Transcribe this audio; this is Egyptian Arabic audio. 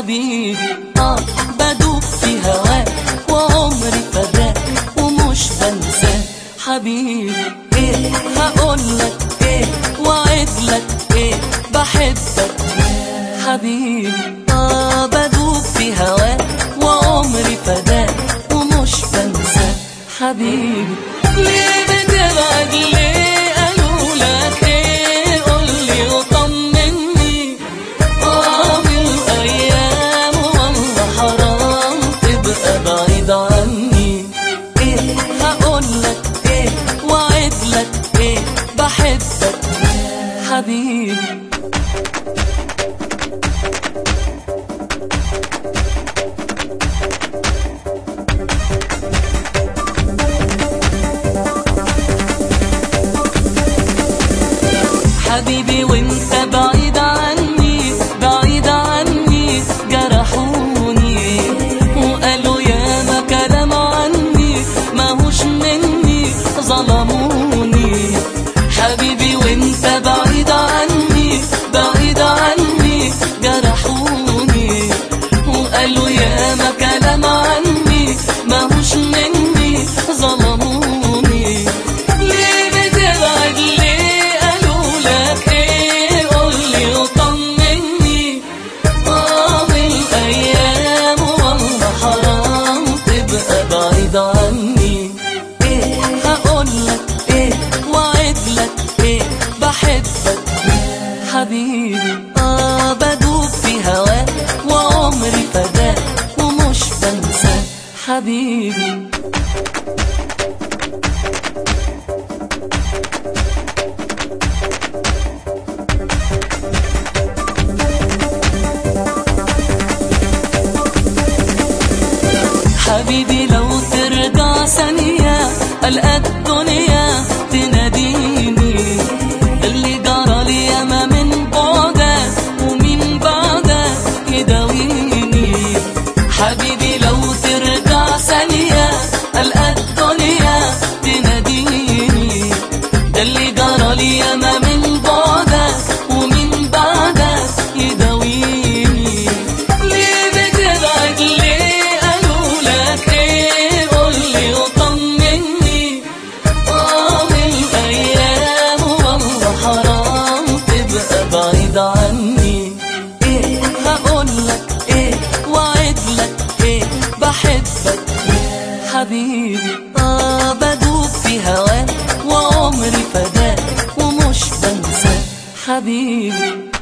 حبيبي اه بدوب في هواك وعمري فداك ومش بنساك حبيبي ايه هقولك ايه وعدلك ايه بحبك حبيبي اه بدوب في هواك وعمري فداك ومش بنساك حبيبي ليه بتبعد ليه قالوا لك ايه قولي وطمني اه من الايام والله حرام تبقى بعيد عني ايه هقولك ايه وعدلك ايه بحبك حبيبي حبيبي وانت بعيد عني بعيد عني جرحوني وقالوا يا ما كلام عني ماهوش مني ظلموني حبيبي وانت بعيد عني بعيد عني جرحوني وقالوا يا ما كلام عني ماهوش مني ظلموني ليه بتبعد ليه قالوا لك ايه قولي وطمني اه من الايام والله حرام تبقى بعيد عني ايه هقولك ايه وعدلك ايه بحبك حبيبي اه بدوب في هواك وعمري فداك ومش بنساك حبيبي حبيبي لو ترجع ثانية ألقى الدنيا تناديني اللي جرى لي ياما من بعدك ومن بعدك يداويني حبيبي لو ترجع ثانية ألقى الدنيا تناديني ده اللي جرى لي ياما من بعدك ومن بعدك يداويني ليه بتبعد ليه قالوا لك ايه قولي وطمني اه من الايام والله حرام تبقى بعيد عني ايه هقولك ايه وعدلك ايه بحبك حبيبي اه بدوب في هواك وعمري فداك ومش بنساك حبيبي